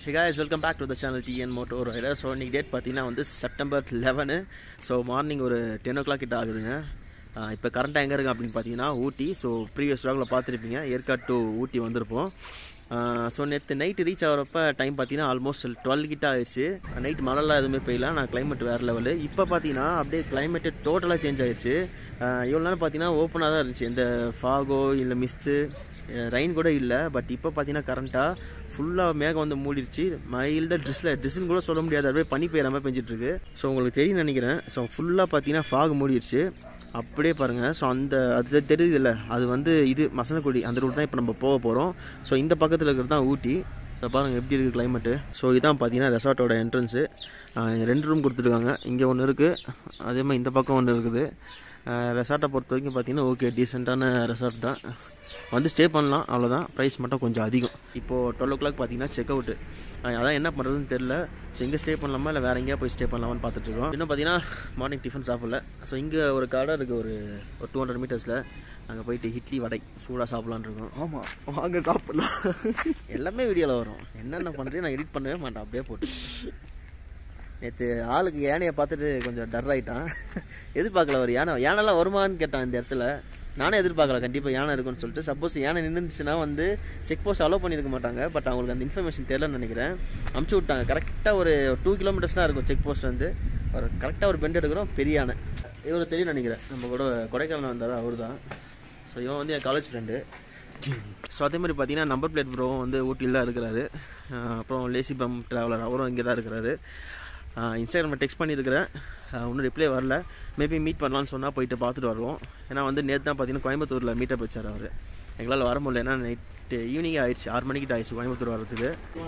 Hey guys welcome back to the channel TN moto rider so இன்றைக்கி date பார்த்தீங்கன்னா வந்து September eleven so morning ஒரு ten o'clock கிட்ட ஆகுதுங்க இப்போ கரண்ட்டாக எங்கே இருக்கு அப்படின்னு பார்த்தீங்கன்னா ஊட்டி ஸோ ப்ரீவியஸ் வ்ளாகில் பார்த்துருப்பீங்க ஏற்காடு டு ஊட்டி வந்திருப்போம் ஸோ நேற்று நைட்டு ரீச் ஆகிறப்ப டைம் பார்த்தீங்கன்னா ஆல்மோஸ்ட் டுவெல் கிட்ட ஆயிடுச்சு நைட் மழைலாம் எதுவுமே பெய்யல நான் கிளைமேட் வேறு லெவலு இப்போ பார்த்தீங்கன்னா அப்படியே கிளைமேட்டு டோட்டலாக சேஞ்ச் ஆயிடுச்சு இவ்வளோ நேரம் பார்த்தீங்கன்னா ஓப்பனாக தான் இருந்துச்சு இந்த ஃபாகோ இல்லை மிஸ்ட்டு ரெயின் கூட இல்லை பட் இப்போ பார்த்தீங்கன்னா கரண்ட்டாக ஃபுல்லாக மேகம் வந்து மூடிடுச்சு மைல்டாக ட்ரெஸ்ஸில் ட்ரெஸ்ஸுன்னு கூட சொல்ல முடியாது அப்படியே பனி பெய்கிற மாதிரி பெஞ்சிட்டு இருக்கு ஸோ உங்களுக்கு தெரியும் நினைக்கிறேன் ஸோ ஃபுல்லாக பார்த்தீங்கன்னா ஃபாக் மூடிடுச்சு அப்படியே பாருங்கள் ஸோ அந்த அது தெரியுது இல்லை அது வந்து இது மசனக்குடி அந்த ரூட் தான் இப்போ நம்ம போக போகிறோம் ஸோ இந்த பக்கத்தில் இருக்கிறது தான் ஊட்டி ஸோ பாருங்கள் எப்படி இருக்குது கிளைமேட்டு ஸோ இதான் பார்த்தீங்கன்னா ரெசார்ட்டோட என்ட்ரன்ஸு ரெண்டு ரூம் கொடுத்துருக்காங்க இங்கே ஒன்று இருக்குது அதே மாதிரி இந்த பக்கம் ஒன்று இருக்குது ரெசார்ட்டை பொறுத்த வரைக்கும் பார்த்தீங்கன்னா ஓகே டீசெண்டான ரெசார்ட் தான் வந்து ஸ்டே பண்ணலாம் அவ்வளோதான் ப்ரைஸ் மட்டும் கொஞ்சம் அதிகம் இப்போது டுவெல் ஓ கிளாக் பார்த்தீங்கன்னா செக் அவுட்டு அதான் என்ன பண்ணுறதுன்னு தெரில ஸோ இங்கே ஸ்டே பண்ணலாமா இல்லை வேறு எங்கேயா போய் ஸ்டே பண்ணலாமான்னு பார்த்துட்ருக்கோம் இன்னும் பார்த்தீங்கன்னா மார்னிங் டிஃபன் சாப்பிடல ஸோ இங்கே ஒரு கடை இருக்குது ஒரு ஒரு டூ ஹண்ட்ரட் மீட்டர்ஸில் அங்கே போயிட்டு இட்லி வடை சூடாக சாப்பிட்லான்னு இருக்கோம் ஆமாம் வாங்க சாப்பிடலாம் எல்லாமே வீடியோவில் வரும் என்னென்ன பண்ணுறேன் நான் எடிட் பண்ணவே மாட்டேன் அப்படியே போட்டு நேற்று ஆளுக்கு யானையை பார்த்துட்டு கொஞ்சம் டர் ஆகிட்டான் எதிர்பார்க்கல ஒரு யானை யானைலாம் வருமான்னு கேட்டான் இந்த இடத்துல நானே எதிர்பார்க்கல கண்டிப்பாக யானை இருக்குன்னு சொல்லிட்டு சப்போஸ் யானை நின்றுச்சுன்னா வந்து செக் போஸ்ட் அலோவ் பண்ணியிருக்க மாட்டாங்க பட் அவங்களுக்கு அந்த இன்ஃபர்மேஷன் தெரிலன்னு நினைக்கிறேன் அமுச்சு விட்டாங்க கரெக்டாக ஒரு டூ கிலோமீட்டர்ஸ் தான் இருக்கும் செக் போஸ்ட் வந்து ஒரு கரெக்டாக ஒரு பெண்ட் எடுக்கிறோம் பெரிய யானை இவர் தெரியும் நினைக்கிறேன் நம்ம கூட கொடைக்கானல் வந்தார் அவர் தான் ஸோ இவன் வந்து என் காலேஜ் ஃப்ரெண்டு ஸோ அதே மாதிரி பார்த்தீங்கன்னா நம்பர் பிளேட் ப்ரோ வந்து ஊட்டியில் தான் இருக்கிறாரு அப்புறம் லேசி பம் ட்ராவலர் அவரும் இங்கே தான் இருக்கிறாரு இன்ஸ்டாகிராமில் டெக்ஸ்ட் பண்ணியிருக்கிறேன் ஒன்றும் ரிப்ளை வரல மேபி மீட் பண்ணலான்னு சொன்னால் போயிட்டு பார்த்துட்டு வருவோம் ஏன்னா வந்து நேற்று தான் பார்த்தீங்கன்னா கோயம்புத்தூரில் மீட்டப் வச்சார் அவர் எங்களால் வர முடியல ஏன்னா நைட்டு ஈவினிங் ஆயிடுச்சு ஆறு மணிக்கிட்ட ஆயிடுச்சு கோயம்புத்தூர் வரதுக்கு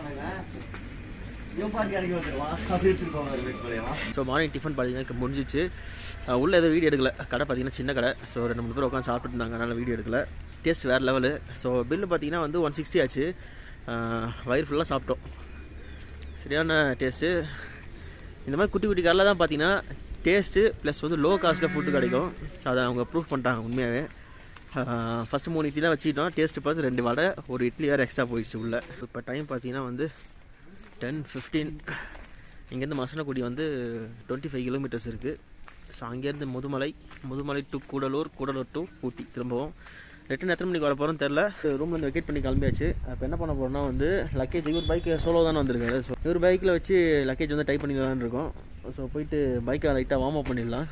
ஸோ மார்னிங் டிஃபன் பார்த்தீங்கன்னா முடிஞ்சிச்சு உள்ளே எதுவும் வீடியோ எடுக்கல கடை பார்த்தீங்கன்னா சின்ன கடை ஸோ ரெண்டு மூணு பேர் உட்காந்து சாப்பிட்டு இருந்தாங்க அதனால் வீடியோ எடுக்கல டேஸ்ட் வேறு லெவலு ஸோ பில்லு பார்த்தீங்கன்னா வந்து ஒன் சிக்ஸ்டி ஆச்சு வயிறு ஃபுல்லாக சாப்பிட்டோம் சரியான டேஸ்ட்டு இந்த மாதிரி குட்டி குட்டி கடையில் தான் பார்த்தீங்கன்னா டேஸ்ட்டு ப்ளஸ் வந்து லோ காஸ்ட்டில் ஃபுட்டு கிடைக்கும் ஸோ அதை அவங்க ப்ரூவ் பண்ணிட்டாங்க உண்மையாகவே ஃபஸ்ட்டு மூணு இட்லி தான் வச்சுக்கிட்டோம் டேஸ்ட்டு பார்த்து ரெண்டு வடை ஒரு இட்லி வேறு எக்ஸ்ட்ரா போயிடுச்சு உள்ளே இப்போ டைம் பார்த்தீங்கன்னா வந்து டென் ஃபிஃப்டீன் இங்கேருந்து மசனக்குடி வந்து டுவெண்ட்டி ஃபைவ் கிலோமீட்டர்ஸ் இருக்குது ஸோ அங்கேருந்து முதுமலை முதுமலை டு கூடலூர் கூடலூர் டு ஊட்டி திரும்பவும் ரிட்டன் எத்தனை மணிக்கு வர போகிறோம் தெரில ரூம்ல இருந்து வெக்கேட் பண்ணி கிளம்பியாச்சு அப்போ என்ன பண்ண போகிறோம்னா வந்து லக்கேஜ் இவர் பைக் சோலோ தானே வந்திருக்காரு ஸோ இவர் பைக்கில் வச்சு லக்கேஜ் வந்து டைப் பண்ணிக்கலாம்னு இருக்கோம் ஸோ போயிட்டு பைக்கை லைட்டாக வார்ம் அப் பண்ணிடலாம்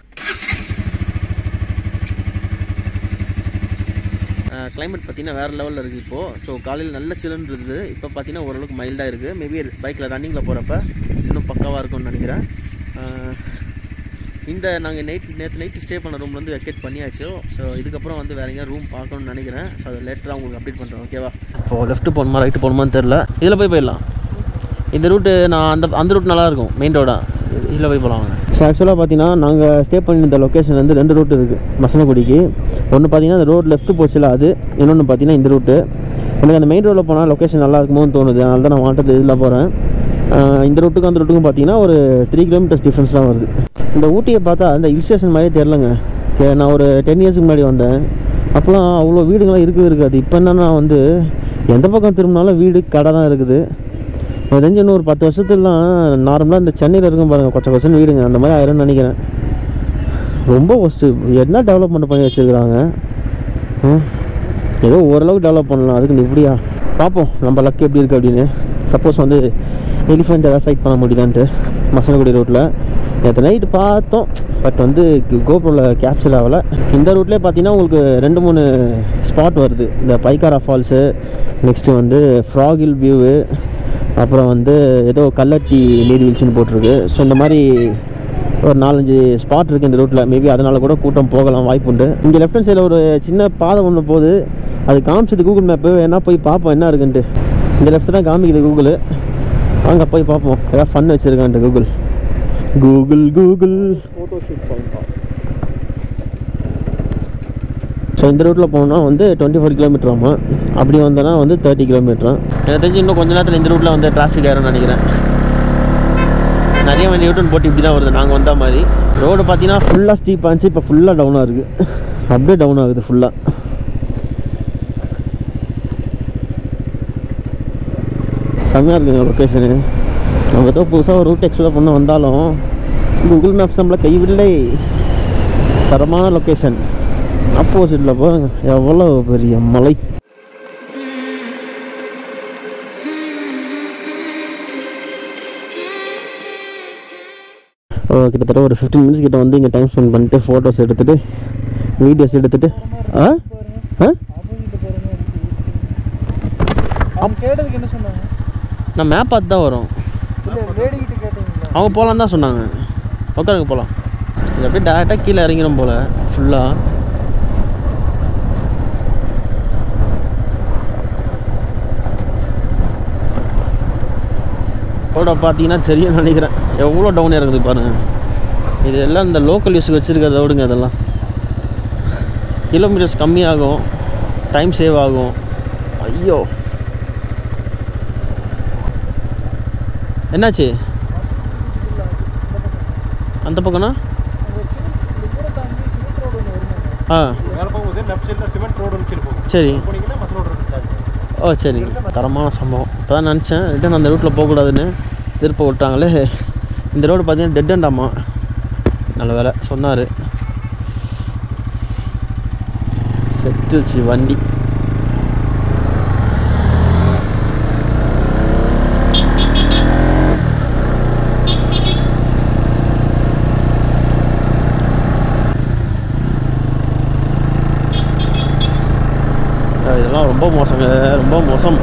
கிளைமேட் பார்த்தீங்கன்னா வேறு லெவலில் இருக்குது இப்போது ஸோ காலையில் நல்ல சில்லுன்னு இருந்தது இப்போ பார்த்தீங்கன்னா ஓரளவுக்கு மைல்டாக இருக்குது மேபி பைக்கில் ரன்னிங்கில் போகிறப்ப இன்னும் பக்காவாக இருக்கும்னு நினைக்கிறேன் இந்த நாங்கள் நைட் நேற்று நைட்டு ஸ்டே பண்ண ரூம்ல வந்து வெக்கேட் பண்ணியாச்சு ஸோ இதுக்கப்புறம் வந்து வேற எங்கேயா ரூம் பார்க்கணும்னு நினைக்கிறேன் ஸோ அதை லேட்டராக உங்களுக்கு அப்டேட் பண்ணுறேன் ஓகேவா இப்போ லெஃப்ட் போகணுமா ரைட்டு போகணுமான்னு தெரில இதில் போய் போயிடலாம் இந்த ரூட்டு நான் அந்த அந்த ரூட் நல்லாயிருக்கும் மெயின் ரோடா இதில் போய் போகலாம் ஸோ ஆக்சுவலாக பார்த்தீங்கன்னா நாங்கள் ஸ்டே பண்ணியிருந்த லொக்கேஷன் வந்து ரெண்டு ரூட் இருக்குது மசனக்குடிக்கு ஒன்று பார்த்தீங்கன்னா அந்த ரோட் லெஃப்ட் போச்சுல அது இன்னொன்று பார்த்தீங்கன்னா இந்த ரூட்டு எனக்கு அந்த மெயின் ரோட்டில் போனால் லொக்கேஷன் நல்லா இருக்குமோன்னு தோணுது அதனால தான் நான் வாண்டது இதில் போகிறேன் இந்த ரூட்டுக்கும் அந்த ரூட்டுக்கும் பார்த்தீங்கன்னா ஒரு த்ரீ கிலோமீட்டர்ஸ் டிஃப்ரென்ஸ் தான் வருது இந்த ஊட்டியை பார்த்தா அந்த ஹில் ஸ்டேஷன் மாதிரியே தெரிலங்க நான் ஒரு டென் இயர்ஸ்க்கு முன்னாடி வந்தேன் அப்போலாம் அவ்வளோ வீடுங்களாம் இருக்கவே இருக்காது இப்போ என்னன்னா வந்து எந்த பக்கம் திரும்பினாலும் வீடு கடை தான் இருக்குது எனக்கு தெரிஞ்சு இன்னும் ஒரு பத்து வருஷத்துலாம் நார்மலாக இந்த சென்னையில் இருக்கும் பாருங்கள் கொச்ச கொச்சன்னு வீடுங்க அந்த மாதிரி ஆயிரும்னு நினைக்கிறேன் ரொம்ப ஃபஸ்ட்டு என்ன டெவலப்மெண்ட் பண்ணி வச்சுருக்குறாங்க ஏதோ ஓரளவுக்கு டெவலப் பண்ணலாம் அதுக்கு இப்படியா பார்ப்போம் நம்ம லக் எப்படி இருக்குது அப்படின்னு சப்போஸ் வந்து எலிஃபெண்ட் ஏதாவது சைட் பண்ண முடியுதான்ட்டு மசனகுடி ரோட்டில் நேற்று நைட்டு பார்த்தோம் பட் வந்து கோப்ரோவில் கேப்சர் ஆகலை இந்த ரூட்லேயே பார்த்தீங்கன்னா உங்களுக்கு ரெண்டு மூணு ஸ்பாட் வருது இந்த பைக்காரா ஃபால்ஸு நெக்ஸ்ட்டு வந்து ஃப்ராகில் வியூவு அப்புறம் வந்து ஏதோ கல்லட்டி நீர்வீழ்ச்சின்னு போட்டிருக்கு ஸோ இந்த மாதிரி ஒரு நாலஞ்சு ஸ்பாட் இருக்குது இந்த ரூட்டில் மேபி அதனால் கூட கூட்டம் போகலாம் வாய்ப்பு உண்டு இங்கே லெஃப்ட் ஹேண்ட் சைடில் ஒரு சின்ன பாதை ஒன்று போகுது அது காமிச்சது கூகுள் மேப்பு வேணா போய் பார்ப்போம் என்ன இருக்குன்ட்டு இந்த லெஃப்ட் தான் காமிக்குது கூகுள் வாங்க போய் பார்ப்போம் ஏதாவது ஃபன் வச்சுருக்கான்ட்டு Google Google Google photo shoot பண்ணலாம் ஸோ இந்த ரூட்டில் போனால் வந்து டுவெண்ட்டி ஃபோர் கிலோமீட்டர் ஆமாம் அப்படி வந்தோன்னா வந்து தேர்ட்டி கிலோமீட்டர் எனக்கு தெரிஞ்சு இன்னும் கொஞ்ச நேரத்தில் இந்த ரூட்டில் வந்து டிராஃபிக் ஆயிரும்னு நினைக்கிறேன் நிறைய வண்டி யூட்டன் போட்டு இப்படி தான் வருது நாங்கள் வந்த மாதிரி ரோடு பார்த்தீங்கன்னா ஃபுல்லாக ஸ்டீப் ஆச்சு இப்போ ஃபுல்லாக டவுனாக இருக்குது அப்படியே டவுன் ஆகுது ஃபுல்லாக ஸோ செம்மையாக இருக்குங்க லொக்கேஷனு நம்ம ஏதோ புதுசாக ஒரு ரூட் எக்ஸ்ப்ளோர் பண்ண வந்தாலும் கூகுள் மேப்ஸ் நம்மளை கைவிடலை தரமான லொக்கேஷன் ஆப்போசிட்டில் பாருங்க எவ்வளோ பெரிய மலை ஓ, கிட்டத்தட்ட ஒரு ஃபிஃப்டீன் மினிட்ஸ் கிட்ட வந்து இங்கே டைம் ஸ்பெண்ட் பண்ணிட்டு ஃபோட்டோஸ் எடுத்துட்டு வீடியோஸ் எடுத்துட்டு ஆ ஆ அவங்க கேட்டதுக்கு என்ன சொன்னாங்க நான் மேப் பார்த்து தான் வரோம் இல்லை லேடிக்கிட்ட கேட்டீங்களா அவங்க போகலான்னு தான் சொன்னாங்க உட்காருங்க போகலாம் இது அப்படியே டேரெக்டாக கீழே இறங்கிடும் போல் ஃபுல்லாக ரோட பார்த்தீங்கன்னா சரியாக நினைக்கிறேன் எவ்வளோ டவுன் இறங்குது பாருங்கள் இது எல்லாம் இந்த லோக்கல் யூஸுக்கு வச்சுருக்கிறத விடுங்க அதெல்லாம் கிலோமீட்டர்ஸ் கம்மியாகும் டைம் சேவ் ஆகும் ஐயோ என்னாச்சு அந்த பக்கம்னா ஒரு சிமெண்ட் இந்த ஊரை தாண்டி சிமெண்ட் ரோடு ஒன்று வருமாங்க ஆ மேலே போகும்போது லெஃப்ட் சைடில் சிமெண்ட் ரோடு வச்சுட்டு போகும் சரி போனீங்கன்னா மசல் ரோடு இருக்கு ஓ சரிங்க தரமான சம்பவம் இப்போ தான் நினச்சேன் ரிட்டன் அந்த ரூட்டில் போகக்கூடாதுன்னு திருப்ப விட்டாங்களே இந்த ரோடு பார்த்தீங்கன்னா டெட் அண்டாமா நல்ல வேலை சொன்னார் செத்துச்சு வண்டி அஹ் இதெல்லாம் ரொம்ப மோசங்க ரொம்ப மோசம்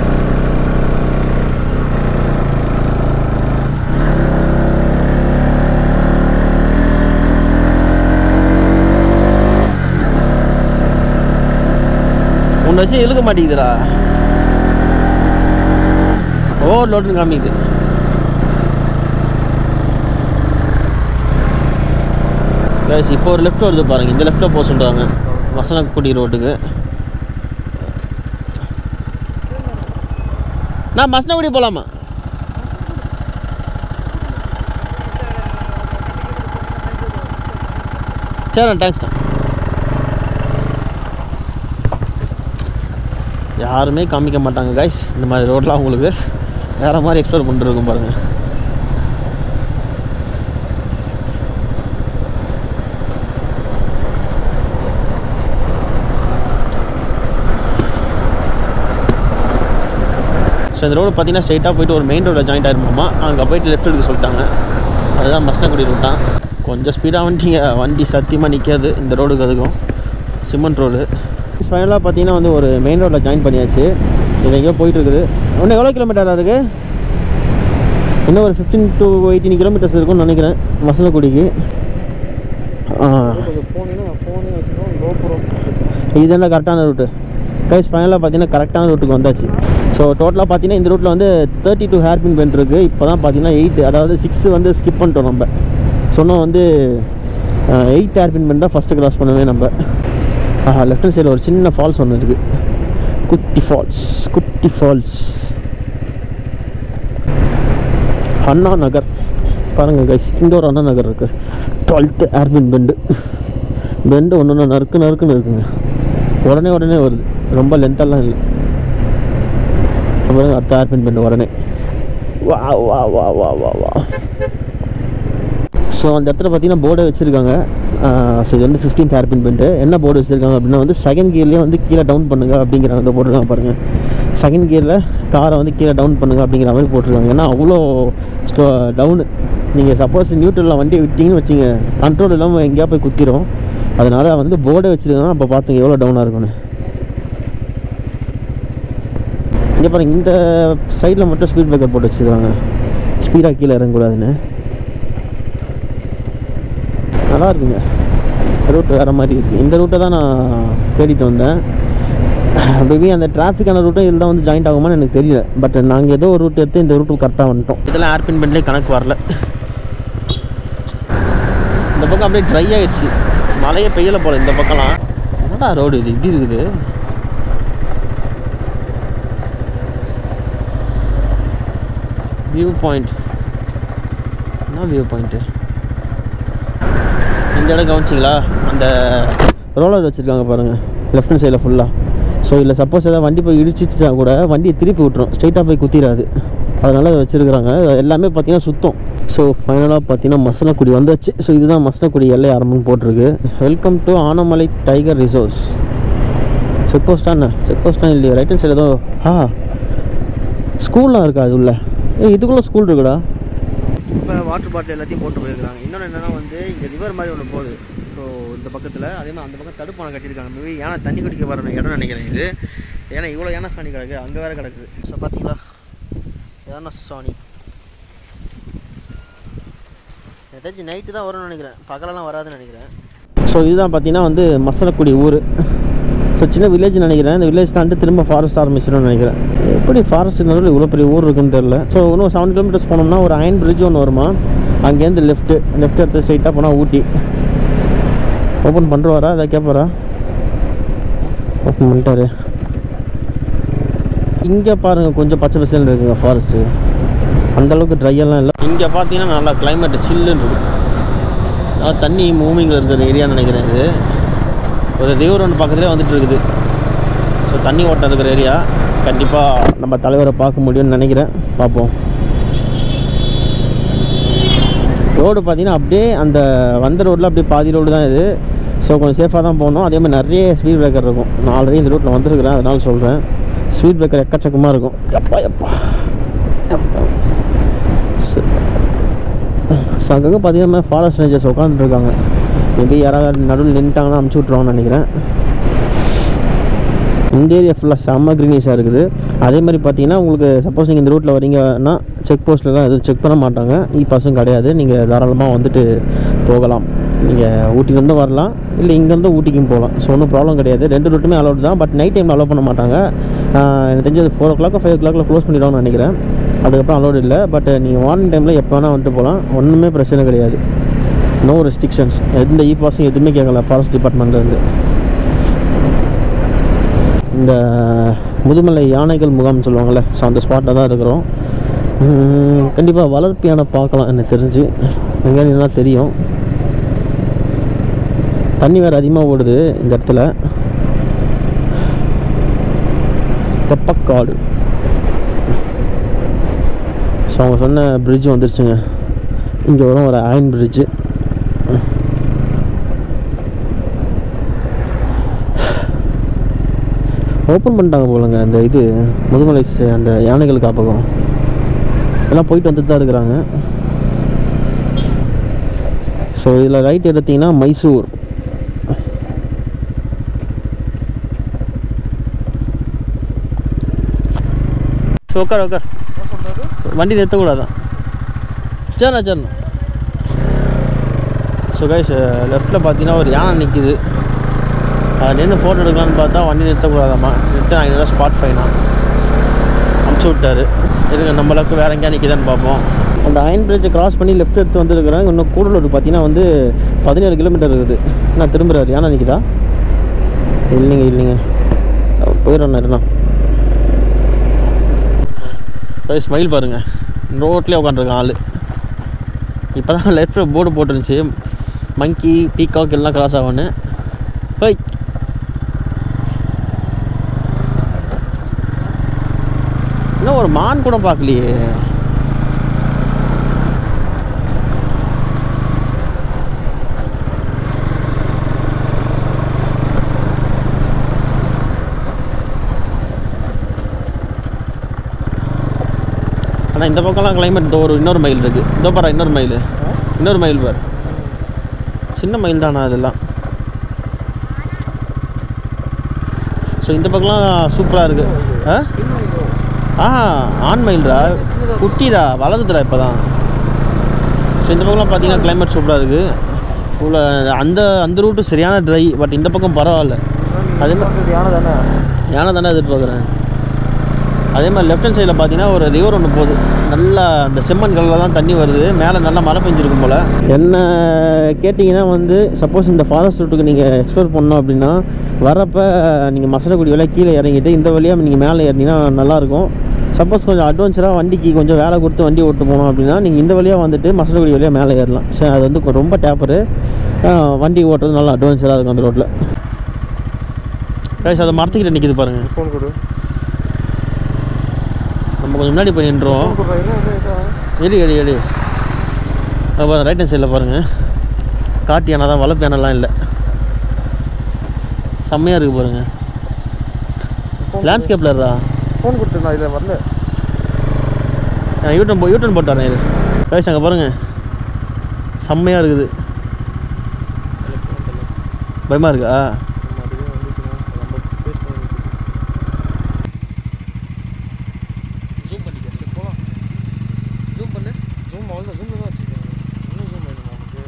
உன்னை வச்சு இழுக்க மாட்டேங்குதுடா ஓவர் லோடுன்னு காமிக்குது கைஸ் இப்போ ஒரு லெஃப்ட் வருது பாருங்க இந்த லெஃப்ட்டில் போக சொல்கிறாங்க வசனக்குடி ரோட்டுக்கு நான் மசனகுடி போகலாமா சரிண்ணா தேங்க்ஸ்ண்ணா யாருமே காமிக்க மாட்டாங்க கைஸ் இந்த மாதிரி ரோட்லாம் உங்களுக்கு வேறு மாதிரி எக்ஸ்ப்ளோர் பண்ணிருக்கும் பாருங்கள் ஸோ இந்த ரோடு பார்த்தீங்கன்னா ஸ்ட்ரைட்டாக போயிட்டு ஒரு மெயின் ரோடில் ஜாயிண்ட் ஆயிருமாமா அங்கே போயிட்டு லெஃப்ட் எடுக்க சொல்லிட்டாங்க அதுதான் மஸ்னகுடி ரூட் தான் கொஞ்சம் ஸ்பீடாக வந்துட்டீங்க வண்டி சத்தியமாக நிற்காது இந்த ரோடுக்கு அதுக்கும் சிமெண்ட் ரோடு ஃபைனலாக பார்த்தீங்கன்னா வந்து ஒரு மெயின் ரோட்டில் ஜாயின் பண்ணியாச்சு இது எங்கேயோ போயிட்டு இருக்குது இன்னும் எவ்வளோ கிலோமீட்டர் அதுக்கு இன்னும் ஒரு ஃபிஃப்டீன் டு எயிட்டீன் கிலோமீட்டர்ஸ் இருக்கும்னு நினைக்கிறேன் வசனக்குடிக்கு ஆ போனீங்கன்னா ஃபோனே வச்சுக்கோ கோபுரம் இதுதான் கரெக்டான ரூட்டு கைஸ் ஃபைனலாக பார்த்தீங்கன்னா கரெக்டான ரூட்டுக்கு வந்தாச்சு ஸோ டோட்டலாக பார்த்தீங்கன்னா இந்த ரூட்டில் வந்து தேர்ட்டி டூ ஹேர்பின் பெண்ட் இருக்குது இப்போ தான் பார்த்தீங்கன்னா எயிட் அதாவது சிக்ஸ் வந்து ஸ்கிப் பண்ணிட்டோம் நம்ம சொன்னோம் வந்து எயிட் ஹேர்பின் பெண்ட் தான் ஃபஸ்ட்டு கிராஸ் பண்ணவே நம்ம லெஃப்ட் சைடில் ஒரு சின்ன ஃபால்ஸ் ஒன்று இருக்குது குட்டி ஃபால்ஸ் குட்டி ஃபால்ஸ் அண்ணா நகர் பாருங்கள் கைஸ் இங்கே ஒரு அண்ணா நகர் இருக்குது டுவெல்த்து ஏர்பின் பெண்டு பெண்டு ஒன்று ஒன்று நறுக்கு நறுக்குன்னு இருக்குங்க உடனே உடனே வருது ரொம்ப லென்த்தெல்லாம் இல்லை பாருங்க அடுத்த ஏர்பின் பெண்டு உடனே வா வா வா வா வா வா ஸோ அந்த இடத்துல பார்த்தீங்கன்னா போர்டே வச்சுருக்காங்க ஸோ இது வந்து ஃபிஃப்டீன்த் ஏர்பின் பெண்டு என்ன போர்டு வச்சுருக்காங்க அப்படின்னா வந்து செகண்ட் கியர்லேயே வந்து கீழே டவுன் பண்ணுங்க அப்படிங்கிறாங்க அந்த போர்டுலாம் பாருங்கள் செகண்ட் கியரில் காரை வந்து கீழே டவுன் பண்ணுங்க அப்படிங்கிற மாதிரி போட்டிருக்காங்க ஏன்னா அவ்வளோ ஸ்டோ டவுனு நீங்கள் சப்போஸ் நியூட்ரலில் வண்டியை விட்டீங்கன்னு வச்சிங்க கண்ட்ரோல் இல்லாமல் எங்கேயா போய் குத்திரும் அதனால் வந்து போர்டே வச்சுருக்காங்க அப்போ பார்த்துங்க எவ்வளோ டவுனாக இருக்கும்னு இங்கே பாருங்க இந்த சைடில் மட்டும் ஸ்பீட் பிரேக்கர் போட்டு வச்சுருக்காங்க ஸ்பீடாக கீழே இறங்கக்கூடாதுன்னு நல்லா இருக்குங்க ரூட் வேறு மாதிரி இருக்குது இந்த ரூட்டை தான் நான் தேடிட்டு வந்தேன் மேபி அந்த டிராஃபிக்கான ரூட்டும் இதில் தான் வந்து ஜாயிண்ட் ஆகுமான்னு எனக்கு தெரியல பட் நாங்கள் ஏதோ ஒரு ரூட் எடுத்து இந்த ரூட்டு கரெக்டாக வந்துட்டோம் இதெல்லாம் ஏர்பின் பண்ணலே கணக்கு வரல இந்த பக்கம் அப்படியே ட்ரை ஆயிடுச்சு மழையே பெய்யல போல இந்த பக்கம்லாம் என்னடா ரோடு இது இப்படி இருக்குது வியூ பாயிண்ட் என்ன வியூ பாயிண்ட்டு இந்த இடம் கவனிச்சிங்களா அந்த ரோலர் வச்சுருக்காங்க பாருங்கள் லெஃப்ட் ஹேண்ட் சைடில் ஃபுல்லாக ஸோ ஸோ இல்லை சப்போஸ் ஏதாவது வண்டி போய் இடிச்சிச்சா கூட வண்டியை திருப்பி விட்டுரும் ஸ்ட்ரைட்டாக போய் குத்திராது அதனால் அதை வச்சுருக்குறாங்க எல்லாமே பார்த்தீங்கன்னா சுத்தம் ஸோ ஃபைனலாக பார்த்தீங்கன்னா மசனக்குடி வந்தாச்சு ஸோ இதுதான் மசனக்குடி எல்லை ஆரம்பம்னு போட்டிருக்கு welcome to Anamalai tiger reserve check போஸ்டா என்ன செக் போஸ்டா இல்லையா ரைட் ஹேண்ட் சைடு ஏதோ ஆ ஸ்கூல்லாம் இருக்கா அது உள்ள ஏ இதுக்குள்ளே ஸ்கூல் இருக்குடா இப்போ வாட்டர் பாட்டில் எல்லாத்தையும் போட்டு போயிருக்காங்க இன்னொன்று என்னென்னா வந்து இங்கே ரிவர் மாதிரி ஒன்று போகுது ஸோ இந்த பக்கத்தில் அதே மாதிரி அந்த பக்கம் தடுப்பானை கட்டியிருக்காங்க மேபி ஏன்னா தண்ணி குடிக்க வர இடம் நினைக்கிறேன் இது ஏன்னா இவ்வளோ யானை சாணி கிடக்கு அங்கே வேறு கிடக்குது ஸோ பார்த்தீங்களா யானை சாணி ஏதாச்சும் நைட்டு தான் வரும்னு நினைக்கிறேன் பகலெல்லாம் வராதுன்னு நினைக்கிறேன் ஸோ இதுதான் பார்த்தீங்கன்னா வந்து மசனக்குடி ஊர் ஸோ சின்ன வில்லேஜ் நினைக்கிறேன் இந்த வில்லேஜ் தாண்டி திரும்ப ஃபாரஸ்ட் ஆரம்பிச்சிடும்னு நினைக்கிறேன் எப்படி ஃபாரஸ்ட் நடுவில் இவ்வளோ பெரிய ஊர் இருக்குன்னு தெரில ஸோ இன்னும் செவன் கிலோமீட்டர்ஸ் போனோம்னா ஒரு அயன் பிரிட்ஜ் ஒன்று வருமா அங்கேருந்து லெஃப்ட்டு லெஃப்ட் எடுத்து ஸ்ட்ரைட்டாக போனால் ஊட்டி ஓப்பன் பண்ணுறாரா அதை கேட்பாரா ஓப்பன் பண்ணிட்டாரு இங்கே பாருங்கள் கொஞ்சம் பச்சை பசேல்னு இருக்குங்க ஃபாரஸ்ட்டு அந்தளவுக்கு ட்ரையெல்லாம் இல்லை இங்கே பார்த்தீங்கன்னா நல்லா கிளைமேட் சில்லுன்னு இருக்கு அதாவது தண்ணி மூவிங்கில் இருக்கிற ஏரியான்னு நினைக்கிறேன் இது ஒரு ரிவர் ஒன்று பக்கத்துலேயே வந்துட்டு இருக்குது ஸோ தண்ணி ஓட்டம் இருக்கிற ஏரியா கண்டிப்பாக நம்ம தலைவரை பார்க்க முடியும்னு நினைக்கிறேன் பார்ப்போம் ரோடு பார்த்தீங்கன்னா அப்படியே அந்த வந்த ரோட்டில் அப்படியே பாதி ரோடு தான் இது ஸோ கொஞ்சம் சேஃபாக தான் போகணும் அதே மாதிரி நிறைய ஸ்பீட் பிரேக்கர் இருக்கும் நான் ஆல்ரெடி இந்த ரூட்டில் வந்துருக்கிறேன் அதனால சொல்கிறேன் ஸ்பீட் பிரேக்கர் எக்கச்சக்கமாக இருக்கும் எப்பா எப்பா ஸோ அங்கங்கே பார்த்தீங்கன்னா ஃபாரஸ்ட் ரேஞ்சர்ஸ் உட்காந்துருக்காங்க மேபி யாராவது நடுவில் நின்ட்டாங்கன்னா அமுச்சு விட்ருவாங்கன்னு நினைக்கிறேன் இந்த ஏரியா ஃபுல்லாக செம்ம க்ரீனிஷாக இருக்குது அதே மாதிரி பார்த்தீங்கன்னா உங்களுக்கு சப்போஸ் நீங்கள் இந்த ரூட்டில் வரீங்கன்னா செக் போஸ்ட்லலாம் எதுவும் செக் பண்ண மாட்டாங்க இ பாஸும் கிடையாது நீங்கள் தாராளமாக வந்துட்டு போகலாம் நீங்கள் ஊட்டிலேருந்து வரலாம் இல்லை இங்கேருந்து ஊட்டிக்கும் போகலாம் ஸோ ஒன்றும் ப்ராப்ளம் கிடையாது ரெண்டு ரூட்டுமே அலௌட் தான் பட் நைட் டைமில் அலோவ் பண்ண மாட்டாங்க ஆஹ் எனக்கு தெரிஞ்சது ஃபோர் ஓ கிளாக் ஃபைவ் ஓ கிளாக்கில் க்ளோஸ் பண்ணிடுவாங்கன்னு நினைக்கிறேன் அதுக்கப்புறம் அலௌட் இல்லை பட் நீங்கள் மார்னிங் டைமில் எப்போ வேணால் வந்துட்டு போகலாம் ஒன்றுமே பிரச்சனை கிடையாது நோ ரெஸ்ட்ரிக்ஷன்ஸ் எந்த இ பாஸும் எதுவுமே கேட்கல ஃபாரஸ்ட் டிபார்ட்மெண்ட்லேருந்து இந்த முதுமலை யானைகள் முகாம்னு சொல்லுவாங்கள்ல ஸோ அந்த ஸ்பாட்டில் தான் இருக்கிறோம் கண்டிப்பாக வளர்ப்பு யானை பார்க்கலாம் எனக்கு தெரிஞ்சு எங்கேயா தெரியும் தண்ணி வேறு அதிகமாக ஓடுது இந்த இடத்துல தெப்பக்காடு ஸோ அவங்க சொன்ன bridge வந்துருச்சுங்க இங்கே வரும் ஒரு அயன் பிரிட்ஜு ஓப்பன் பண்ணிட்டாங்க போலங்க அந்த இது முதுமலை ச- அந்த யானைகள் காப்பகம் எல்லாம் போயிட்டு வந்துட்டு தான் இருக்கிறாங்க ஸோ இதில் ரைட் எடுத்தீங்கன்னா மைசூர் ஸோ உட்கார் உட்கார் என்ன சொல்றாரு வண்டி நிறுத்தக்கூடாதான் சரிண்ணா சரிண்ணா ஸோ கைஸ் லெஃப்ட்டில் பார்த்தீங்கன்னா ஒரு யானை நிற்கிது அதை நின்று ஃபோட்டோ எடுக்கலான்னு பார்த்தா வண்டி நிறுத்தக்கூடாதாம்மா நிறுத்த ஐநூறுரூவா ஸ்பாட் ஃபைனா அமுச்சு விட்டாரு இருங்க நம்மளுக்கு வேற எங்கேயா நிற்கிதான்னு பார்ப்போம் அந்த அயன் பிரிட்ஜை கிராஸ் பண்ணி லெஃப்ட் எடுத்து வந்துருக்கிறேன் இன்னும் கூடலூர் பார்த்தீங்கன்னா வந்து பதினேழு கிலோமீட்டர் இருக்குது நான் திரும்புறாரு யானை நிற்கிதா இல்லைங்க இல்லைங்க போயிடணும் இருண்ணா போய் ஸ்மைல் பாருங்க ரோட்லேயே உட்காந்துருக்கான் ஆள் இப்போ தான் லெஃப்ட்டில் போர்டு போட்டுருந்துச்சு மங்கி பீகாக் எல்லாம் கிராஸ் ஆகும்னு ஹோய் இன்னும் ஒரு மான் கூட பார்க்கலையே ஆனால் இந்த பக்கம்லாம் கிளைமேட் இந்த ஒரு இன்னொரு மைல் இருக்குது இதோ பாரு இன்னொரு மைல் இன்னொரு மைல் பாரு சின்ன மயில் தானா அதெல்லாம் ஸோ இந்த பக்கம்லாம் சூப்பராக இருக்குது ஆ ஆ ஆண் மயில்டா குட்டிடா வளருதுடா இப்போ தான் ஸோ இந்த பக்கம்லாம் பார்த்தீங்கன்னா கிளைமேட் சூப்பராக இருக்குது ஃபுல்லாக அந்த அந்த ரூட்டு சரியான ட்ரை பட் இந்த பக்கம் பரவாயில்ல அதே மாதிரி யானை தானே யானை தானே எதிர்பார்க்குறேன் அதே மாதிரி லெஃப்ட் ஹேண்ட் சைடில் பார்த்தீங்கன்னா ஒரு ரிவர் ஒன்று போகுது நல்லா அந்த செம்மண் கல்லில் தான் தண்ணி வருது மேலே நல்லா மழை பெஞ்சிருக்கும் போல் என்ன கேட்டிங்கன்னா வந்து சப்போஸ் இந்த ஃபாரஸ்ட் ரூட்டுக்கு நீங்கள் எக்ஸ்ப்ளோர் பண்ணோம் அப்படின்னா வரப்போ நீங்கள் மசனக்குடி வழியாக கீழே இறங்கிட்டு இந்த வழியாக நீங்கள் மேலே ஏறினீங்கன்னா நல்லாயிருக்கும் சப்போஸ் கொஞ்சம் அட்வான்ச்சராக வண்டிக்கு கொஞ்சம் வேலை கொடுத்து வண்டி ஓட்டு போனோம் அப்படின்னா நீங்கள் இந்த வழியாக வந்துட்டு மசனக்குடி வழியாக மேலே ஏறலாம் சரி அது வந்து கொ- ரொம்ப டேப்பரு வண்டி ஓட்டுறது நல்லா அட்வான்ச்சராக இருக்கும் அந்த ரோட்டில் கைஸ் அதை மரத்துக்கிட்ட நிற்கிது பாருங்கள் ஃபோன் கொடு நம்ம கொஞ்சம் முன்னாடி போய் நின்றோம் ஃபோன் கொடுறா என்ன என்ன இதா எடி எடி எடி பாருங்க ரைட் ஹேண்ட் சைடில் பாருங்கள் காட்டு யானை தான் வளர்ப்பு யானைலாம் இல்லை செம்மையாக இருக்குது பாருங்கள் லேண்ட்ஸ்கேப்பில் ஃபோன் கொடுத்து நான் இதில் வரல யூட்டன் போ யூட்டன் போட்டு வரேன் இது கைஸ் அங்கே பாருங்கள் செம்மையாக இருக்குது பயமாக இருக்கா நம்ம அதுவே வந்துச்சுன்னா நம்ம ஃபேஸ் பண்ணி ஜூம் பண்ணிக்க சரி போகலாம் ஜூம் பண்ணு ஜூம் அவ்வளோ ஜூமில் தான் வச்சுருக்கேன் இன்னும் ஜூம் வேணும் நமக்கு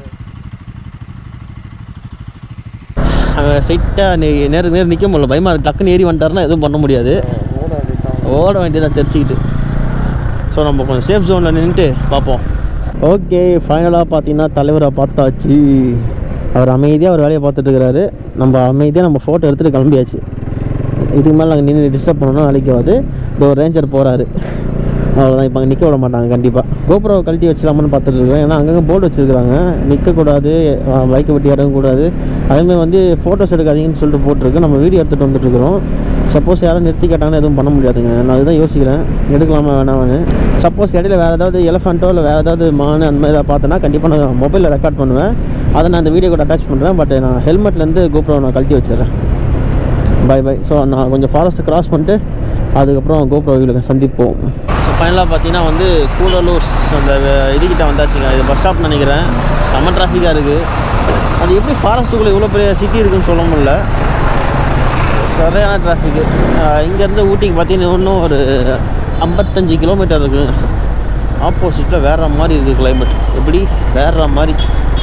அங்கே ஸ்ட்ரைட்டாக நே நேருக்கு நேரம் நிற்க முடியல பயமாக இருக்கு டக்குன்னு ஏறி வந்துட்டாருன்னா எதுவும் பண்ண முடியாது ஓட வேண்டியதான் ஓட வேண்டியதான் தெரிச்சுக்கிட்டு ஸோ நம்ம கொஞ்சம் சேஃப் ஜோனில் நின்றுட்டு பார்ப்போம் ஓகே ஃபைனலாக பார்த்தீங்கன்னா தலைவரை பார்த்தாச்சு அவர் அமைதியாக அவர் வேலையை பார்த்துட்டு இருக்கிறாரு நம்ம அமைதியாக நம்ம ஃபோட்டோ எடுத்துகிட்டு கிளம்பியாச்சு இதுக்கு மேலே நாங்கள் நின்று டிஸ்டர்ப் பண்ணோம்னா வேலைக்கு ஆகாது இதோ ரேஞ்சர் போகிறாரு அவ்வளோதான் இப்போ அங்கே நிற்க விட மாட்டாங்க கண்டிப்பாக கோபுரம் கழட்டி வச்சிடலாமான்னு பார்த்துட்டு இருக்கேன் ஏன்னா அங்கங்கே போர்டு வச்சுருக்காங்க நிற்கக்கூடாது பைக்கை விட்டு இறங்கக்கூடாது அதேமாதிரி வந்து ஃபோட்டோஸ் எடுக்காதீங்கன்னு சொல்லிட்டு போட்டிருக்கு நம்ம வீடியோ எடுத்துகிட்டு வந்துட்டு இருக்கிறோம் சப்போஸ் யாரும் நிறுத்தி கேட்டாங்கன்னா எதுவும் பண்ண முடியாதுங்க நான் அதுதான் யோசிக்கிறேன் எடுக்கலாமா வேணாமான்னு சப்போஸ் இடையில வேறு ஏதாவது எலஃபண்ட்டோ இல்லை வேறு ஏதாவது மானு அந்த மாதிரி ஏதாவது பார்த்தேன்னா கண்டிப்பாக நான் மொபைலில் ரெக்கார்ட் பண்ணுவேன் அதை நான் இந்த வீடியோ கூட அட்டாச் பண்ணுறேன் பட் நான் ஹெல்மெட்லேருந்து கோப்ரோ நான் கழட்டி வச்சிடுறேன் பை பை ஸோ நான் கொஞ்சம் ஃபாரஸ்ட்டை கிராஸ் பண்ணிட்டு அதுக்கப்புறம் கோப்ரோ வீடியோவில் சந்திப்போம் ஃபைனலாக பார்த்தீங்கன்னா வந்து கூடலூர் அந்த இதுக்கிட்ட வந்தாச்சுங்க இது பஸ் ஸ்டாப் நினைக்கிறேன் செம்ம டிராஃபிக்காக இருக்குது அது எப்படி ஃபாரஸ்ட்டுக்குள்ளே இவ்வளோ பெரிய சிட்டி இருக்குன்னு சொல்ல முடியல சரியான டிராஃபிக்கு இங்கேருந்து ஊட்டிக்கு பார்த்தீங்கன்னா இன்னும் ஒரு ஐம்பத்தஞ்சு கிலோமீட்டர் இருக்குது ஆப்போசிட்டில் வேற மாதிரி இருக்குது கிளைமேட் எப்படி வேற மாதிரி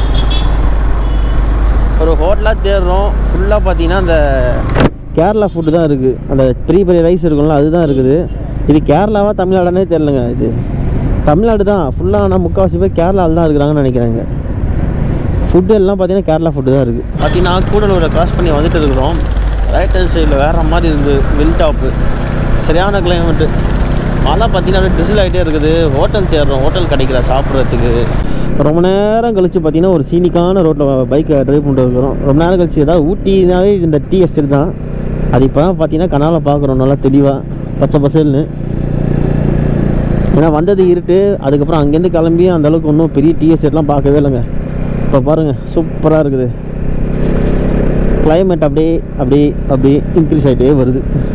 ஒரு ஹோட்டலாக தேடுறோம் ஃபுல்லாக பார்த்தீங்கன்னா அந்த கேரளா ஃபுட்டு தான் இருக்குது அந்த பெரிய பெரிய ரைஸ் இருக்கும்ல அதுதான் இருக்குது இது கேரளாவா தமிழ்நாடுனே தெரிலங்க இது தமிழ்நாடு தான் ஃபுல்லாக ஆனால் முக்கால்வாசி பேர் கேரளாவில் தான் இருக்கிறாங்கன்னு நினைக்கிறாங்க ஃபுட்டு எல்லாம் பார்த்தீங்கன்னா கேரளா ஃபுட்டு தான் இருக்குது பார்த்தீங்கன்னா கூடலூரை கிராஸ் பண்ணி வந்துட்டு இருக்கிறோம் ரைட் ஹேண்ட் சைடில் வேறு மாதிரி இருக்குது வில் டாப்பு சரியான கிளைமேட்டு மழை பார்த்தீங்கன்னா டிசில் ஆகிட்டே இருக்குது ஹோட்டல் தேடுறோம் ஹோட்டல் கிடைக்கல சாப்பிட்றதுக்கு ரொம்ப நேரம் கழித்து பார்த்தீங்கன்னா ஒரு சீனிக்கான ரோட்டில் பைக்கை ட்ரைவ் பண்ணிட்டு இருக்கிறோம் ரொம்ப நேரம் கழிச்சு ஏதாவது ஊட்டினாவே இந்த டீ எஸ்டேட் தான் அது இப்போ தான் பார்த்தீங்கன்னா கனால பார்க்குறோம் நல்லா தெளிவாக பச்சை பசேல்னு ஏன்னா வந்தது இருட்டு அதுக்கப்புறம் அங்கேருந்து கிளம்பி அந்த அளவுக்கு ஒன்றும் பெரிய டீ எஸ்டேட்லாம் பார்க்கவே இல்லைங்க இப்போ பாருங்கள் சூப்பராக இருக்குது climate அப்படியே அப்படியே அப்படியே இன்க்ரீஸ் ஆகிட்டே வருது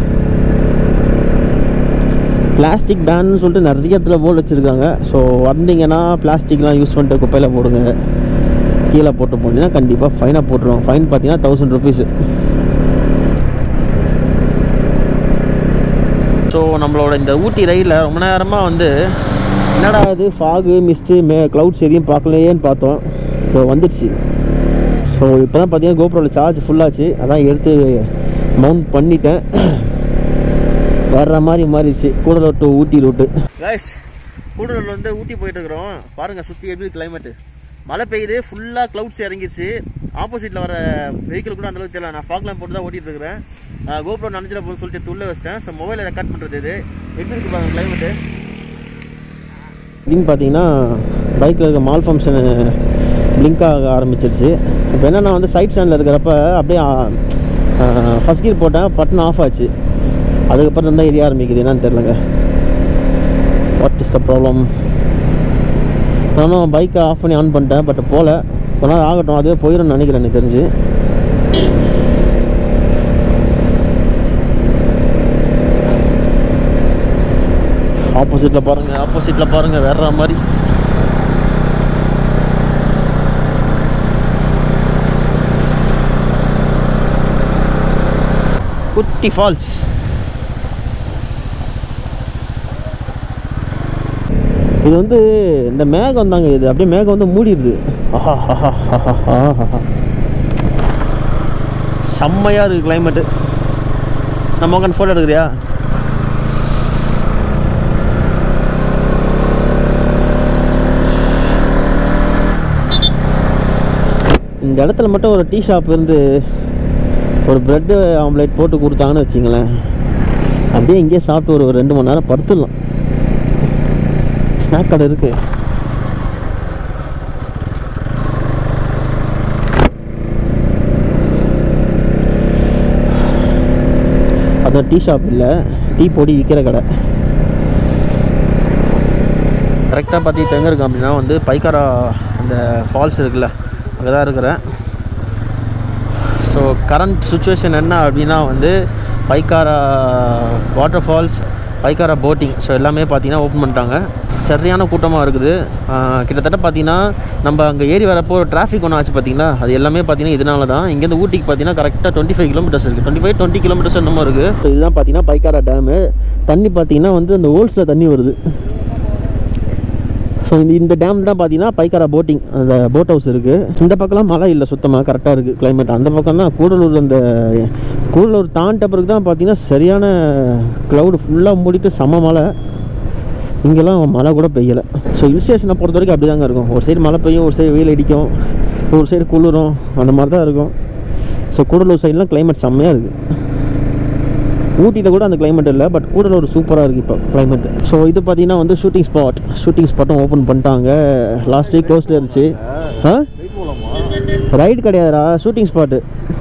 பிளாஸ்டிக் பேன்னு சொல்லிட்டு நிறைய இடத்துல போர்டு வச்சுருக்காங்க ஸோ வந்தீங்கன்னா பிளாஸ்டிக்லாம் யூஸ் பண்ணிட்டு குப்பையில் போடுங்க கீழே போட்டு போனீங்கன்னா கண்டிப்பாக ஃபைனாக போட்டுருவோம் ஃபைன் பார்த்தீங்கன்னா தௌசண்ட் ருபீஸு ஸோ நம்மளோட இந்த ஊட்டி ரயிலில் ரொம்ப நேரமாக வந்து என்னடா இது ஃபாகு மிஸ்ட்டு மே க்ளவுட்ஸ் எதையும் பார்க்கலையேன்னு பார்த்தோம் ஸோ வந்துடுச்சு ஸோ இப்போ தான் பார்த்தீங்கன்னா கோப்ரோவில் சார்ஜ் ஃபுல்லாச்சு அதான் எடுத்து மவுண்ட் பண்ணிட்டேன் வேற மாதிரி மாறிடுச்சு Gudalur to Ooty route guys கூடலூர்ல வந்து ஊட்டி போயிட்டு இருக்கிறோம் பாருங்க சுற்றி எப்படி கிளைமேட்டு மழை பெய்யுது ஃபுல்லாக க்ளவுட்ஸ் இறங்கிருச்சு ஆப்போசிட்டில் வர வெஹிக்கிள் கூட அந்தளவுக்கு தெரியல நான் ஃபாக்லாம் போட்டு தான் ஓட்டிட்டு இருக்கிறேன் கோப்ரோ நினச்சிட போகுது சொல்லிட்டு துள்ள வச்சிட்டேன் ஸோ மொபைலில் ரெக்கார்ட் பண்ணுறது இது எப்படி இருக்கு பாருங்க கிளைமேட்டு அப்படின்னு பார்த்தீங்கன்னா பைக்கில் இருக்க மால் ஃபங்க்ஷனு பிளிங்க் ஆக ஆரம்பிச்சிருச்சு இப்போ என்னென்னா வந்து சைட் ஸ்டாண்டில் இருக்கிறப்ப அப்படியே ஃபஸ்ட் கீர் போட்டேன் பட்டன் ஆஃப் ஆச்சு அதுக்கப்புறம் தான் எரிய ஆரம்பிக்குது என்னன்னு தெரிலங்க வாட் இஸ் த ப்ராப்ளம் நானும் பைக்கை ஆஃப் பண்ணி ஆன் பண்ணிட்டேன் பட் போகல கொஞ்ச நாள் ஆகட்டும் அதுவே போயிடும்னு நினைக்கிறேன் எனக்கு தெரிஞ்சு ஆப்போசிட்டில் பாருங்கள் ஆப்போசிட்டில் பாருங்கள் வேற மாதிரி குட்டி ஃபால்ஸ் இது வந்து இந்த மேகம் தாங்க இது அப்படியே மேகம் வந்து மூடிடுது ஆஹா ஆஹா ஆஹா ஆஹா செம்மையாக இருக்குது கிளைமேட்டு நம்ம உட்காந்து ஃபோட்டோ எடுக்கிறியா இந்த இடத்துல மட்டும் ஒரு டீ ஷாப் இருந்து ஒரு ப்ரெட்டு ஆம்லேட் போட்டு கொடுத்தாங்கன்னு வச்சிங்களேன் அப்படியே இங்கேயே சாப்பிட்டு ஒரு ஒரு ரெண்டு மணி நேரம் படுத்துடலாம் ஸ்நாக் கடை இருக்கு இதான் டீ ஷாப் இல்லை டீ பொடி விற்கிற கடை கரெக்டாக பார்த்து இப்போ எங்கே இருக்கேன் அப்படின்னா வந்து பைக்காரா அந்த ஃபால்ஸ் இருக்குல்ல அங்கே தான் இருக்கிறேன் ஸோ கரண்ட் சுச்சுவேஷன் என்ன அப்படின்னா வந்து Pykara water falls Pykara boating so எல்லாமே பார்த்தீங்கன்னா ஓப்பன் பண்ணிட்டாங்க சரியான கூட்டமாக இருக்குது ஆஹ் கிட்டத்தட்ட பார்த்தீங்கன்னா நம்ம அங்கே ஏறி வரப்போ டிராஃபிக் ஒன்று ஆச்சு பார்த்தீங்களா அது எல்லாமே பார்த்தீங்கன்னா இதனால தான் இங்கேருந்து ஊட்டிக்கு பார்த்தீங்கன்னா கரெக்டாக டுவெண்ட்டி ஃபைவ் கிலோமீட்டர்ஸ் இருக்குது டுவெண்ட்டி ஃபைவ் டுவெண்ட்டி கிலோமீட்டர்ஸ் என்னமோ இருக்குது ஸோ இதுதான் பார்த்தீங்கன்னா பைக்காரா டேமு தண்ணி பார்த்தீங்கன்னா வந்து அந்த ஹோல்ஸில் தண்ணி வருது ஸோ இந்த இந்த டேம் தான் பார்த்தீங்கன்னா பைக்காரா போட்டிங் அந்த போட் ஹவுஸ் இருக்குது இந்த பக்கம்லாம் மழை இல்லை சுத்தமாக கரெக்டாக இருக்குது climate அந்த பக்கம் தான் கூடலூர் அந்த கூடலூர் தாண்டிட்ட பிறகு தான் பார்த்தீங்கன்னா சரியான க்ளவுடு ஃபுல்லாக மூடிட்டு செம மழை இங்கெல்லாம் மழை கூட பெய்யலை ஸோ ஹில் ஸ்டேஷனை பொறுத்த வரைக்கும் அப்படி தாங்க இருக்கும் ஒரு சைடு மழை பெய்யும் ஒரு சைடு வெயில் அடிக்கும் ஒரு சைடு குளிரும் அந்த மாதிரி தான் இருக்கும் ஸோ கூடலூர் சைட்லாம் climate செம்மையாக இருக்குது ஊட்டியில் கூட அந்த climate இல்லை பட் கூடலூர் சூப்பராக இருக்குது இப்போ climate ஸோ இது பார்த்தீங்கன்னா வந்து ஷூட்டிங் ஸ்பாட் ஷூட்டிங் ஸ்பாட்டும் ஓப்பன் பண்ணிட்டாங்க லாஸ்ட் வீக் க்ளோஸில் இருந்துச்சு ஆ ரைடு கிடையாதுடா ஷூட்டிங் ஸ்பாட்டு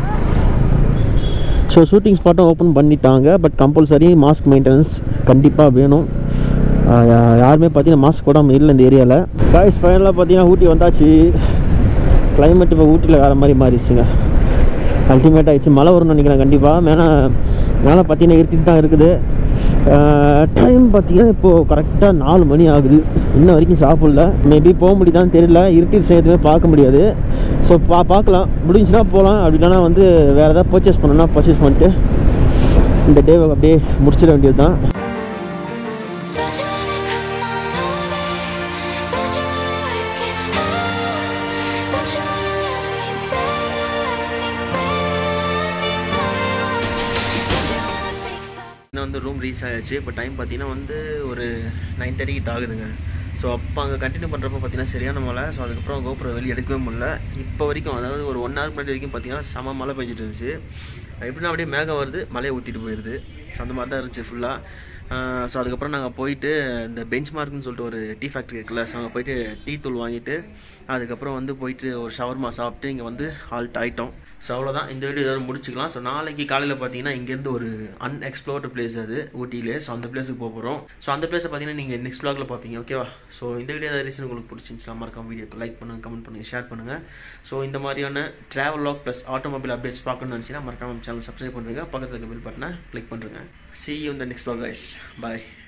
ஸோ ஷூட்டிங் ஸ்பாட்டும் ஓப்பன் பண்ணிட்டாங்க பட் கம்பல்சரி மாஸ்க் மெயின்டெனன்ஸ் கண்டிப்பாக வேணும் ஆ, யா- யாருமே பார்த்தீங்கன்னா மாஸ்க் போடாமல் இல்லை இந்த ஏரியாவில் பாய்ஸ் ஃபைனலாக பார்த்தீங்கன்னா ஊட்டி வந்தாச்சு climate இப்போ ஊட்டியில் வேறு மாதிரி மாறிடுச்சுங்க அல்டிமேட் ஆயிடுச்சு மழை வரும்னு நினைக்கிறேன் கண்டிப்பாக மேலே மேலே பார்த்தீங்கன்னா இருட்டிட்டு தான் இருக்குது டைம் பார்த்தீங்கன்னா இப்போது கரெக்டாக நாலு மணி ஆகுது இன்ன வரைக்கும் சாப்பிடல மேபி போக முடியுதான்னு தெரியல இருட்டிட்டு செய்யறதுமே பார்க்க முடியாது ஸோ பா பார்க்கலாம் முடிஞ்சுன்னா போகலாம் அப்படி இல்லைன்னா வந்து வேறு ஏதாவது பர்ச்சேஸ் பண்ணணும்னா பர்ச்சேஸ் பண்ணிட்டு இந்த டேவை அப்படியே முடிச்சிட வேண்டியது தான் Don't you wanna come on over? Don't you wanna work it out? Don't you wanna love me better, love me better, love me more? Don't you wanna fix up? இன்னும் வந்து room reach ஆயாச்சு இப்போ time பார்த்தீங்கன்னா வந்து ஒரு nine thirty கிட்ட ஆகுதுங்க so அப்போ அங்கே கண்டினியூ பண்ணுறப்ப பார்த்தீங்கன்னா சரியான மழை ஸோ அதுக்கப்புறம் கோபுரம் வெளியே எடுக்கவே முடியல இப்போ வரைக்கும் அதாவது ஒரு ஒன் ஹவர் முன்னாடி வரைக்கும் பார்த்தீங்கன்னா செம மழை பெஞ்சிட்டு இருந்துச்சு எப்படின்னா அப்படியே மேகம் வருது மழையை ஊற்றிட்டு போயிடுது ஸோ அந்த மாதிரி தான் இருந்துச்சு ஃபுல்லாக ஸோ அதுக்கப்புறம் நாங்கள் போயிட்டு இந்த பெஞ்ச் மார்க்னு சொல்லிட்டு ஒரு டீ ஃபேக்ட்ரி இருக்குல்ல ஸோ அங்கே போயிட்டு டீ தூள் வாங்கிட்டு அதுக்கப்புறம் வந்து போயிட்டு ஒரு ஷவர்மா சாப்பிட்டு இங்கே வந்து ஹால்ட் ஆகிட்டோம் ஸோ அவ்வளோதான் இந்த வீடியோ ஏதாவது முடிச்சுக்கலாம் ஸோ நாளைக்கு காலையில் பார்த்தீங்கன்னா இங்கேருந்து ஒரு அன்எக்ஸ்ப்ளோர்டு பிளேஸ் அது ஊட்டியிலே ஸோ அந்த பிளேஸுக்கு போக போகிறோம் ஸோ அந்த பிளேஸை பார்த்தீங்கன்னா நீங்கள் நெக்ஸ்ட் vlogல பார்ப்பீங்க ஓகேவா ஸோ இந்த வீடியோ ஏதாவது ரீசன் உங்களுக்கு பிடிச்சிருந்துச்சுன்னா மறக்காம வீடியோக்கு லைக் பண்ணுங்கள் கமெண்ட் பண்ணுங்கள் ஷேர் பண்ணுங்கள் ஸோ இந்த மாதிரியான travel log plus automobile updates பார்க்கணும்னு நினச்சிங்கன்னா மறக்காம சேனல் சப்ஸ்கிரைப் பண்ணுறீங்க பக்கத்தில் இருக்க பில் பட்டனை கிளிக் பண்ணுறேங்க see you in the next vlog guys bye